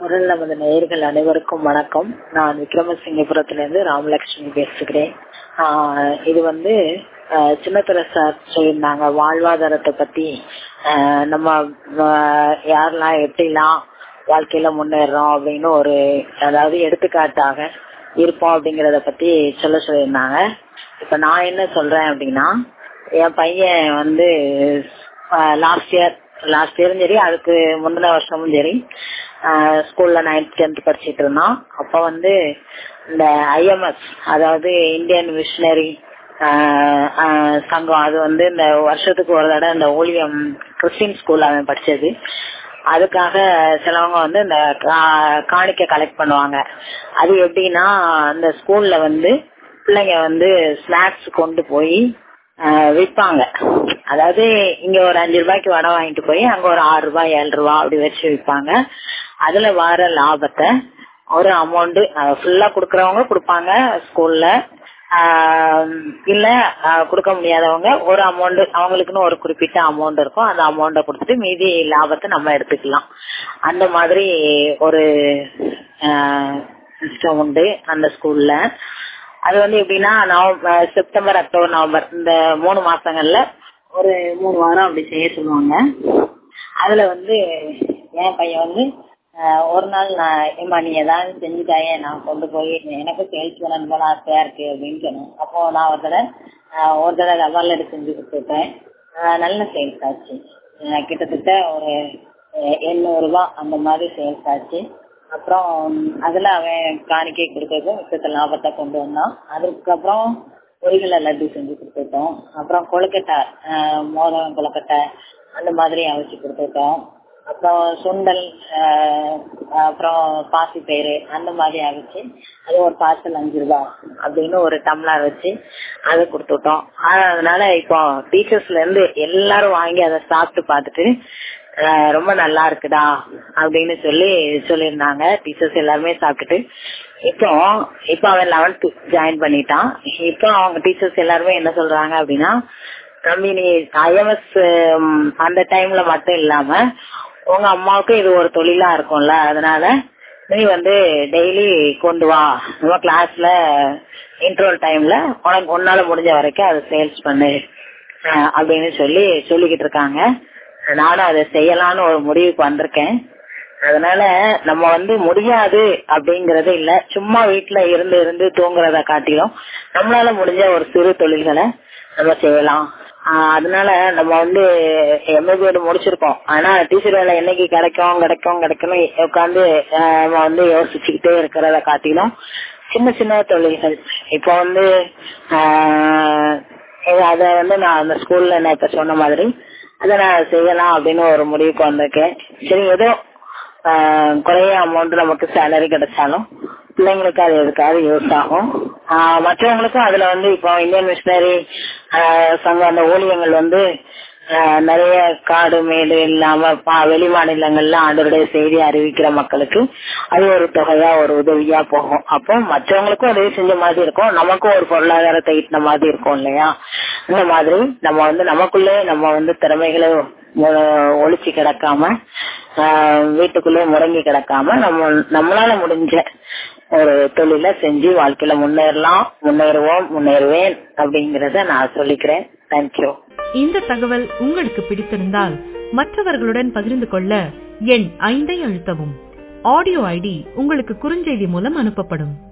முதல் நமது நேயர்கள் அனைவருக்கும் வணக்கம் நான் விக்ரமசிங்கபுரத்திலிருந்து ராமலட்சுமி பேசுகிறேன் ஆஹ் இது வந்து ஆஹ் சின்னத்துறை சார் சொல்லியிருந்தாங்க வாழ்வாதாரத்தை பத்தி ஆஹ் நம்ம ஆஹ் யாரெல்லாம் எப்படிலாம் வாழ்க்கையில முன்னேறோம் அப்படின்னு ஒரு அதாவது எடுத்துக்காட்டாக இருப்போம் அப்படிங்கறத பத்தி சொல்ல சொல்லியிருந்தாங்க இப்ப நான் என்ன சொல்றேன் அப்படின்னா என் பையன் வந்து லாஸ்ட் இயர் லாஸ்ட் இயரும் சரி அதுக்கு முந்தின வருஷமும் சரி ஸ்கூல்ல நைன்த் டென்த் படிச்சிட்டு இருந்தான் அப்ப வந்து இந்த ஐஎம்எஸ் அதாவது இந்தியன் மிஷினரி சங்கம் அது வந்து இந்த வருஷத்துக்கு ஒரு தடவை இந்த ஊழியம் கிறிஸ்டின் ஸ்கூல் அவன் படிச்சது அதுக்காக சிலவங்க வந்து இந்த காணிக்க கலெக்ட் பண்ணுவாங்க அது எப்படின்னா அந்த ஸ்கூல்ல வந்து பிள்ளைங்க வந்து ஸ்நாக்ஸ் கொண்டு போய் விற்பாங்க அதாவது இங்க ஒரு அஞ்சு ரூபாய்க்கு வடை வாங்கிட்டு போய் அங்க ஒரு ஆறு ரூபாய் ஏழு ரூபாய் அப்படி வச்சு விற்பாங்க அதுல வர லாபத்தை ஒரு அமௌண்ட் ஃபுல்லா குடுக்கறவங்க கொடுப்பாங்க ஸ்கூல்ல இல்ல கொடுக்க முடியாதவங்க ஒரு அமௌண்ட் அவங்களுக்குன்னு ஒரு குறிப்பிட்ட அமௌண்ட் இருக்கும் அந்த அமௌண்ட கொடுத்துட்டு மீதி லாபத்தை நம்ம எடுத்துக்கலாம் அந்த மாதிரி ஒரு சிஸ்டம் உண்டு அந்த ஸ்கூல்ல அது வந்து எப்படின்னா நவம்பர் செப்டம்பர் அக்டோபர் நவம்பர் இந்த மூணு மாசங்கள்ல ஒரு மூணு வாரம் அப்படி செய்ய சொல்லுவாங்க அதுல வந்து என் பையன் வந்து ஒரு நாள் நான் ஏமா நீ ஏதாவது செஞ்சுட்டாயே நான் கொண்டு போய் எனக்கு சேல்ஸ் பண்ணணும் போல ஆசையா இருக்கு அப்படின்னு சொன்னேன் அப்போ நான் ஒரு தடவை ஒரு தடவை ரவால் எடுத்து செஞ்சு கொடுத்துட்டேன் நல்ல சேல்ஸ் ஆச்சு கிட்டத்தட்ட ஒரு எண்ணூறு ரூபாய் அந்த மாதிரி சேல்ஸ் ஆச்சு அப்புறம் அதுல அவன் காணிக்கை கொடுக்கறதும் மிச்சத்த லாபத்தை கொண்டு வந்தான் அதுக்கப்புறம் பொரிகளை லட்டு செஞ்சு கொடுத்துட்டோம் அப்புறம் கொழுக்கட்டை மோதகம் கொழுக்கட்டை அந்த மாதிரி அவிச்சு கொடுத்துட்டோம் அப்புறம் சுண்டல் அப்புறம் பாசி பயிறு அந்த மாதிரி அவிச்சு அது ஒரு பார்சல் அஞ்சு ரூபாய் அப்படின்னு ஒரு டம்ளர் வச்சு அதை கொடுத்துட்டோம் அதனால இப்போ டீச்சர்ஸ்ல இருந்து எல்லாரும் வாங்கி அதை சாப்பிட்டு பார்த்துட்டு ரொம்ப நல்லா இருக்குடா அப்படின்னு சொல்லி சொல்லியிருந்தாங்க டீச்சர்ஸ் எல்லாருமே சாப்பிட்டுட்டு இப்போ இப்போ அவன் லெவன்த் ஜாயின் பண்ணிட்டான் இப்போ அவங்க டீச்சர்ஸ் எல்லாருமே என்ன சொல்றாங்க அப்படின்னா தம்பி நீ ஐஎம்எஸ் அந்த டைம்ல மட்டும் இல்லாம உங்க அம்மாவுக்கு இது ஒரு தொழிலா இருக்கும்ல அதனால நீ வந்து டெய்லி கொண்டு வா நம்ம கிளாஸ்ல இன்டர்வல் டைம்ல உனக்கு ஒன்னால முடிஞ்ச வரைக்கும் அதை சேல்ஸ் பண்ணு அப்படின்னு சொல்லி சொல்லிக்கிட்டு இருக்காங்க நானும் அதை செய்யலாம்னு ஒரு முடிவுக்கு வந்திருக்கேன் அதனால நம்ம வந்து முடியாது அப்படிங்கறது இல்ல சும்மா வீட்டுல இருந்து இருந்து தூங்குறத காட்டிலும் நம்மளால முடிஞ்ச ஒரு சிறு தொழில்களை நம்ம செய்யலாம் அதனால நம்ம வந்து எம்ஏபிஎட் முடிச்சிருக்கோம் ஆனா டீச்சர் வேலை என்னைக்கு கிடைக்கும் கிடைக்கும் கிடைக்கணும் உட்காந்து நம்ம வந்து யோசிச்சுக்கிட்டே இருக்கிறத காட்டிலும் சின்ன சின்ன தொழில்கள் இப்போ வந்து அத வந்து நான் அந்த ஸ்கூல்ல நான் இப்ப சொன்ன மாதிரி அதை நான் செய்யலாம் அப்படின்னு ஒரு முடிவுக்கு வந்திருக்கேன் சரி ஏதோ குறைய அமௌண்ட் நமக்கு சேலரி கிடைச்சாலும் பிள்ளைங்களுக்கு அது எதுக்காவது யூஸ் ஆகும் மற்றவங்களுக்கும் அதுல வந்து இப்போ இந்தியன் மிஷினரி சங்கம் அந்த ஊழியங்கள் வந்து நிறைய காடு மேடு இல்லாம வெளி மாநிலங்கள்ல ஆண்டோருடைய செய்தி அறிவிக்கிற மக்களுக்கு அது ஒரு தொகையா ஒரு உதவியா போகும் அப்போ மற்றவங்களுக்கும் உதவி செஞ்ச மாதிரி இருக்கும் நமக்கும் ஒரு பொருளாதாரத்தை ஈட்டின மாதிரி இருக்கும் இல்லையா இந்த மாதிரி நம்ம வந்து நமக்குள்ளே நம்ம வந்து திறமைகளை ஒழிச்சு கிடக்காம வீட்டுக்குள்ளே முடங்கி கிடக்காம நம்ம நம்மளால முடிஞ்ச ஒரு தொழில செஞ்சு வாழ்க்கையில முன்னேறலாம் முன்னேறுவோம் முன்னேறுவேன் அப்படிங்கறத நான் சொல்லிக்கிறேன் தேங்க்யூ இந்த தகவல் உங்களுக்கு பிடித்திருந்தால் மற்றவர்களுடன் பகிர்ந்து கொள்ள எண் ஐந்தை அழுத்தவும் ஆடியோ ஐடி உங்களுக்கு குறுஞ்செய்தி மூலம் அனுப்பப்படும்